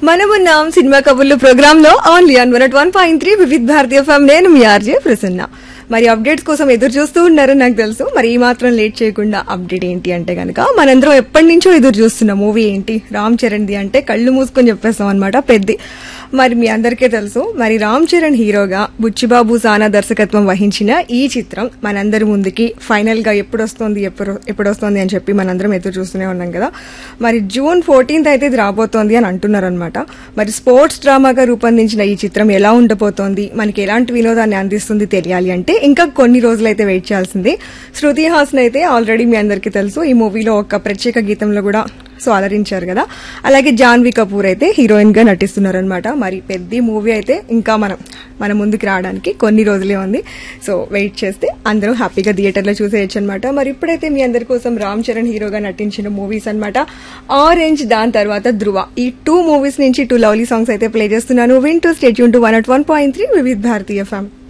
మనమున్నాం సినిమా కబుర్లు ప్రోగ్రామ్ లో only on one one point three Vividh Bharati FM నేను మీ ఆర్జే ప్రసన్న మరి అప్డేట్స్ కోసం ఎదురు చూస్తూ ఉన్నారని నాకు తెలుసు మరి ఈ మాత్రం లేట్ చేయకుండా అప్డేట్ ఏంటి అంటే గనక మనందరం ఎప్పటి నుంచో ఎదురు చూస్తున్న మూవీ ఏంటి రామ్ చరణ్ ది అంటే కళ్ళు మూసుకొని చెప్పేస్తాం అనమాట పెద్ద మరి మీ అందరికీ తెలుసు మరి రామ్ చరణ్ హీరోగా బుచ్చిబాబు సానా దర్శకత్వం వహించిన ఈ చిత్రం మనందరి ముందుకి ఫైనల్ గా ఎప్పుడు వస్తుంది ఎప్పుడు ఎప్పుడు వస్తుంది అని చెప్పి మనందరం ఎదురు చూస్తూనే ఉన్నాం కదా మరి జూన్ ఫోర్టీన్త్ అయితే ఇది రాబోతోంది అని అంటున్నారు అనమాట మరి స్పోర్ట్స్ డ్రామాగా రూపొందించిన ఈ చిత్రం ఎలా ఉండబోతోంది మనకి ఎలాంటి వినోదాన్ని అందిస్తుంది తెలియాలి అంటే ఇంకా కొన్ని రోజులు అయితే వెయిట్ చేయాల్సింది శృతి హాసన్ అయితే ఆల్రెడీ మీ అందరికీ తెలుసు ఈ మూవీలో ఒక ప్రత్యేక గీతంలో కూడా సో అలరించారు కదా అలాగే జాన్వీ కపూర్ అయితే హీరోయిన్ గా నటిస్తున్నారు అనమాట మరి పెద్ద మూవీ అయితే ఇంకా మనం మన ముందుకు రావడానికి కొన్ని రోజులే ఉంది సో వెయిట్ చేస్తే అందరూ హ్యాపీగా థియేటర్ లో చూసేయచ్చు అనమాట మరి ఇప్పుడైతే మీ అందరి కోసం రామ్ చరణ్ హీరోగా నటించిన మూవీస్ అనమాట ఆరెంజ్ దాని తర్వాత ధృవ ఈ టూ మూవీస్ నుంచి టూ లవ్లీ సాంగ్స్ అయితే ప్లే చేస్తున్నాను విన్ టు స్టేట్ యూన్ to one at one point three Vividh Bharati ఫ్యామ్